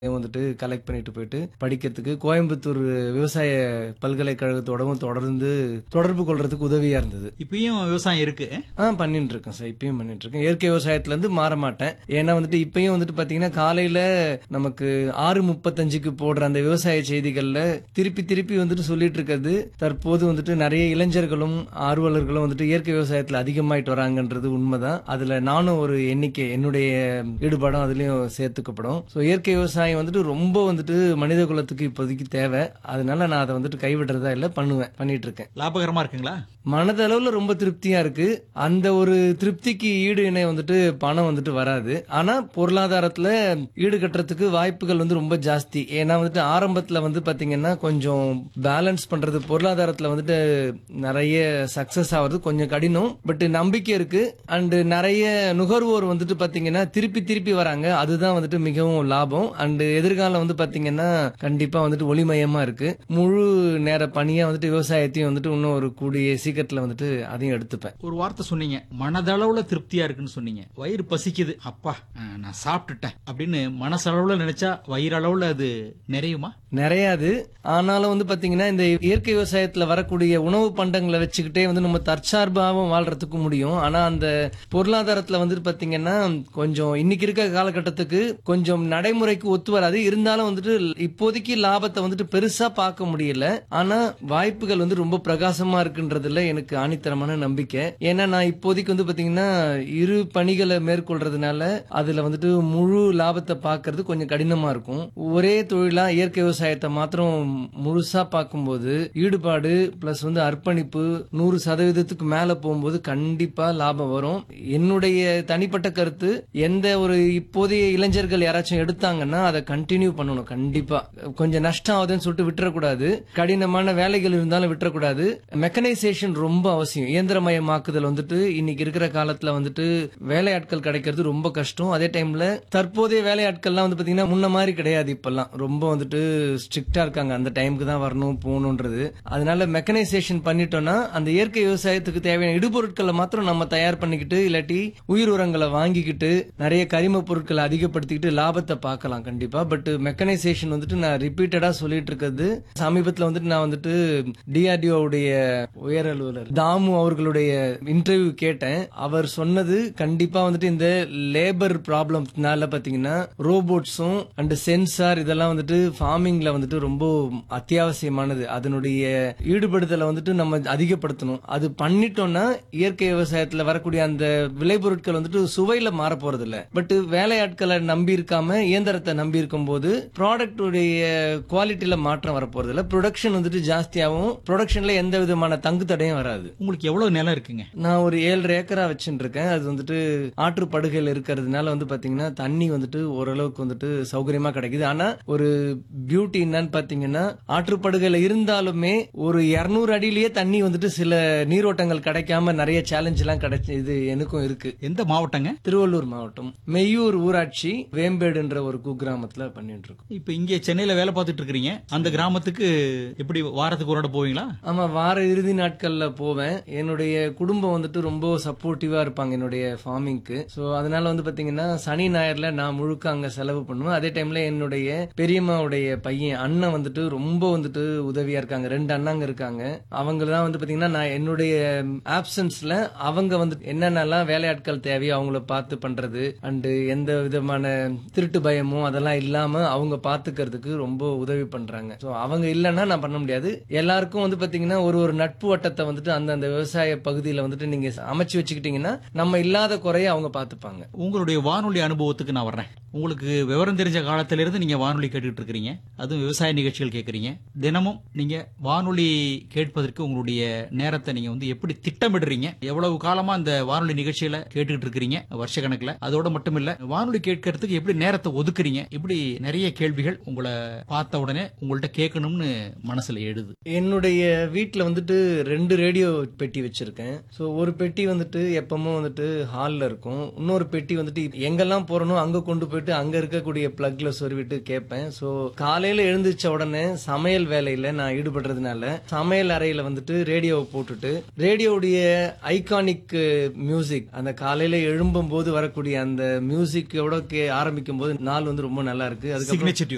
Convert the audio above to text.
வந்துட்டு கலெக்ட் பண்ணிட்டு போயிட்டு படிக்கிறதுக்கு கோயம்புத்தூர் விவசாய பல்கலைக்கழகத்தோடவும் தொடர்ந்து தொடர்பு கொள்றதுக்கு உதவியா இருந்தது இப்பயும் விவசாயம் இருக்கு ஆ பண்ணிட்டு இருக்கேன் சார் இப்பயும் பண்ணிட்டு இருக்கேன் இயற்கை விவசாயத்துல இருந்து மாற மாட்டேன் ஏன்னா வந்துட்டு இப்பயும் வந்துட்டு பாத்தீங்கன்னா காலையில நமக்கு ஆறு முப்பத்தஞ்சுக்கு போடுற அந்த விவசாய செய்திகள்ல திருப்பி திருப்பி வந்துட்டு சொல்லிட்டு இருக்கிறது தற்போது வந்துட்டு நிறைய இளைஞர்களும் ஆர்வலர்களும் வந்துட்டு இயற்கை விவசாயத்துல அதிகமாயிட்டு வராங்கன்றது உண்மைதான் அதுல நானும் ஒரு எண்ணிக்கை என்னுடைய ஈடுபாடும் அதுலயும் சேர்த்துக்கப்படும் ஸோ இயற்கை விவசாயம் வந்துட்டு ரொம்ப வந்துட்டு மனித குலத்துக்கு இப்போதைக்கு தேவை அதனால நான் அதை வந்துட்டு கைவிடுறதா இல்லை பண்ணுவேன் பண்ணிட்டு இருக்கேன் லாபகரமா இருக்குங்களா மனதளவுல ரொம்ப திருப்தியா இருக்கு அந்த ஒரு திருப்திக்கு ஈடு இணை வந்துட்டு பணம் வந்துட்டு வராது ஆனா பொருளாதாரத்துல ஈடு கட்டுறதுக்கு வாய்ப்புகள் வந்து ரொம்ப ஜாஸ்தி ஏன்னா வந்துட்டு ஆரம்பத்துல வந்து பாத்தீங்கன்னா கொஞ்சம் பேலன்ஸ் பண்றது பொருளாதாரத்துல வந்துட்டு நிறைய சக்சஸ் ஆகுறது கொஞ்சம் கடினம் பட் நம்பிக்கை இருக்கு அண்ட் நிறைய நுகர்வோர் வந்துட்டு பாத்தீங்கன்னா திருப்பி திருப்பி வராங்க அதுதான் வந்துட்டு மிகவும் லாபம் அண்ட் எதிர்காலம் வந்து பாத்தீங்கன்னா கண்டிப்பா வந்துட்டு ஒளிமயமா இருக்கு முழு நேர பணியா வந்துட்டு விவசாயத்தையும் வந்துட்டு இன்னும் ஒரு கூடிய சீக்கிரத்துல வந்துட்டு அதையும் எடுத்துப்பேன் ஒரு வார்த்தை சொன்னீங்க மனதளவுல திருப்தியா இருக்குன்னு சொன்னீங்க வயிறு பசிக்குது அப்பா அஹ், நான் சாப்பிட்டுட்டேன் அப்படின்னு மனசளவுல நினைச்சா வயிறளவுல அது நிறையுமா நிறையாது ஆனாலும் வந்து பாத்தீங்கன்னா இந்த இயற்கை விவசாயத்துல வரக்கூடிய உணவு பண்டங்களை வச்சுக்கிட்டே வந்து நம்ம தற்சார்பாகவும் வாழ்றதுக்கு முடியும் ஆனா அந்த பொருளாதாரத்துல வந்துட்டு பாத்தீங்கன்னா கொஞ்சம் இன்னைக்கு இருக்க காலகட்டத்துக்கு கொஞ்சம் நடைமுறைக்கு ஒத்து வராது இருந்தாலும் வந்துட்டு இப்போதைக்கு லாபத்தை வந்துட்டு பெருசா பார்க்க முடியல ஆனா வாய்ப்புகள் வந்து ரொம்ப பிரகாசமா இருக்குன்றதுல எனக்கு ஆணித்தரமான நம்பிக்கை ஏன்னா நான் இப்போதைக்கு வந்து பாத்தீங்கன்னா இரு பணிகளை மேற்கொள்றதுனால அதுல வந்துட்டு முழு லாபத்தை பார்க்கிறது கொஞ்சம் கடினமா இருக்கும் ஒரே தொழிலா இயற்கை விவசாயத்தை மாத்திரம் முழுசா பார்க்கும்போது ஈடுபாடு பிளஸ் வந்து அர்ப்பணிப்பு நூறு சதவீதத்துக்கு மேல போகும்போது கண்டிப்பா லாபம் வரும் என்னுடைய தனிப்பட்ட கருத்து எந்த ஒரு இப்போதைய இளைஞர்கள் யாராச்சும் எடுத்தாங்கன்னா அதை கண்டினியூ பண்ணணும் கண்டிப்பா கொஞ்சம் நஷ்டம் ஆகுதுன்னு சொல்லிட்டு விட்டுறக்கூடாது கடினமான வேலைகள் இருந்தாலும் விட்டுறக்கூடாது மெக்கனைசேஷன் ரொம்ப அவசியம் இயந்திரமயமாக்குதல் வந்துட்டு இன்னைக்கு இருக்கிற காலத்துல வந்துட்டு வேலையாட்கள் கிடைக்கிறது ரொம்ப கஷ்டம் அதே டைம்ல தற்போதைய வேலையாட்கள்லாம் வந்து பாத்தீங்கன்னா முன்ன மாதிரி கிடையாது இப்பெல்லாம் ரொம்ப வந்துட்டு ஸ்ட்ரிக்டா இருக்காங்க அந்த டைமுக்கு தான் வரணும் போகணுன்றது அதனால மெக்கனைசேஷன் பண்ணிட்டோம்னா அந்த இயற்கை விவசாயத்துக்கு தேவையான இடுபொருட்களை மாத்திரம் நம்ம தயார் பண்ணிக்கிட்டு இல்லாட்டி உயிர் உரங்களை வாங்கிக்கிட்டு நிறைய கரிம பொருட்களை அதிகப்படுத்திக்கிட்டு லாபத்தை பார்க்கலாம் கண்டிப்பா பட் மெக்கனைசேஷன் வந்துட்டு நான் ரிப்பீட்டடா சொல்லிட்டு இருக்கிறது சமீபத்துல வந்துட்டு நான் வந்துட்டு டிஆர்டிஓ உடைய உயர் அலுவலர் தாமு அவர்களுடைய இன்டர்வியூ கேட்டேன் அவர் சொன்னது கண்டிப்பா வந்துட்டு இந்த லேபர் ப்ராப்ளம்ஸ்னால பாத்தீங்கன்னா ரோபோட்ஸும் அண்ட் சென்சார் இதெல்லாம் வந்துட்டு ஃபார்மிங்ல வந்துட்டு ரொம்ப அத்தியாவசியமானது அதனுடைய ஈடுபடுதலை வந்துட்டு நம்ம அதிகப்படுத்தணும் அது பண்ணிட்டோம்னா இயற்கை விவசாயத்துல வரக்கூடிய அந்த விளைபொருட்கள் வந்துட்டு சுவையில மாற போறது இல்ல பட் வேலையாட்களை நம்பி இருக்காம இயந்திரத்தை நம்பி இருக்கும் போது ப்ராடக்ட் உடைய குவாலிட்டியில மாற்றம் வரப்போறது இல்ல ப்ரொடக்ஷன் வந்துட்டு ஜாஸ்தியாகும் ப்ரொடக்ஷன்ல எந்த விதமான தங்கு தடையும் வராது உங்களுக்கு எவ்வளவு நிலம் இருக்குங்க நான் ஒரு ஏழரை ஏக்கரா வச்சுட்டு இருக்கேன் அது வந்துட்டு ஆற்றுப்படுகையில் இருக்கிறதுனால வந்து பாத்தீங்கன்னா தண்ணி வந்துட்டு ஓரளவுக்கு வந்துட்டு சௌகரியமா கிடைக்குது ஆனா ஒரு பியூட்டி என்னன்னு பாத்தீங்கன்னா ஆற்றுப்படுகையில இருந்தாலுமே ஒரு 200 அடியிலேயே தண்ணி வந்துட்டு சில நீரோட்டங்கள் கிடைக்காம நிறைய சேலஞ்ச் எல்லாம் கிடைச்சு இது எனக்கும் இருக்கு எந்த மாவட்டங்க திருவள்ளூர் மாவட்டம் மெய்யூர் ஊராட்சி வேம்பேடுன்ற ஒரு குக்கிராமத்துல பண்ணிட்டு இருக்கோம் இப்ப இங்க சென்னையில வேலை பார்த்துட்டு இருக்கிறீங்க அந்த கிராமத்துக்கு எப்படி வாரத்துக்கு ஒரு இடம் போவீங்களா ஆமா வார இறுதி நாட்கள்ல போவேன் என்னுடைய குடும்பம் வந்துட்டு ரொம்ப சப்போர்ட்டிவா இருப்பாங்க என்னுடைய ஃபார்மிங்க்கு சோ அதனால வந்து பாத்தீங்கன்னா சனி ஞாயிறுல நான் முழுக்க அங்க செலவு பண்ணுவேன் அதே டைம்ல என்னுடைய பெரியம்மாவுடைய பையன் அண்ணன் வந்துட்டு ரொம்ப வந்துட்டு உதவியா இருக்காங்க ரெண்டு அண்ணாங்க இருக்காங்க அவங்க தான் வந்து பாத்தீங்கன்னா நான் என்னுடைய ஆப்சன்ஸ்ல அவங்க வந்து என்னென்னலாம் வேலையாட்கள் தேவையோ அவங்கள பார்த்து பண்றது அண்ட் எந்த விதமான திருட்டு பயமும் அதெல்லாம் இல்லாம அவங்க பாத்துக்கிறதுக்கு ரொம்ப உதவி பண்றாங்க சோ அவங்க இல்லைன்னா நான் பண்ண முடியாது எல்லாருக்கும் வந்து பாத்தீங்கன்னா ஒரு ஒரு நட்பு வட்டத்தை வந்துட்டு அந்தந்த விவசாய பகுதியில வந்துட்டு நீங்க அமைச்சு வச்சுக்கிட்டீங்கன்னா நம்ம இல்லாத குறைய அவங்க பாத்துப்பாங்க உங்களுடைய வானொலி அனுபவத்துக்கு நான் வர்றேன் உங்களுக்கு விவரம் தெரிஞ்ச காலத்துல இருந்து நீங்க வானொலி கேட்டுட்டு இருக்கிறீங்க அதுவும் விவசாய நிகழ்ச்சிகள் கேட்கறீங்க தினமும் நீங்க வானொலி கேட்பதற்கு உங்களுடைய நேரத்தை நீங்க வந்து எப்படி திட்டமிடுறீங்க எவ்வளவு காலமா அந்த வானொலி நிகழ்ச்சிகளை கேட்டுட்டு இருக்கிறீங்க வருஷ கணக்குல அதோட மட்டும் இல்ல வானொலி கேட்கறதுக்கு எப்படி நேரத்தை ஒதுக்குறீங்க இப்படி நிறைய கேள்விகள் உங்களை பார்த்த உடனே உங்கள்ட்ட கேட்கணும்னு மனசுல எழுது என்னுடைய வீட்ல வந்துட்டு ரெண்டு ரேடியோ பெட்டி வச்சிருக்கேன் சோ ஒரு பெட்டி வந்துட்டு எப்பவும் வந்துட்டு ஹால்ல இருக்கும் இன்னொரு பெட்டி வந்துட்டு எங்கெல்லாம் போறனோ அங்க கொண்டு போயிட்டு அங்க இருக்கக்கூடிய பிளக்ல சொருவிட்டு கேட்பேன் சோ காலையில எழுந்திருச்ச உடனே சமையல் வேலையில நான் ஈடுபடுறதுனால சமையல் அறையில வந்துட்டு ரேடியோவை போட்டுட்டு ரேடியோவுடைய ஐகானிக் மியூசிக் அந்த காலையில எழும்பும் போது வரக்கூடிய அந்த மியூசிக்கோட கே- ஆரம்பிக்கும் போது நாள் வந்து ரொம்ப நல்லா இருக்கு அதுக்கப்புறம் சிக்னேச்சர்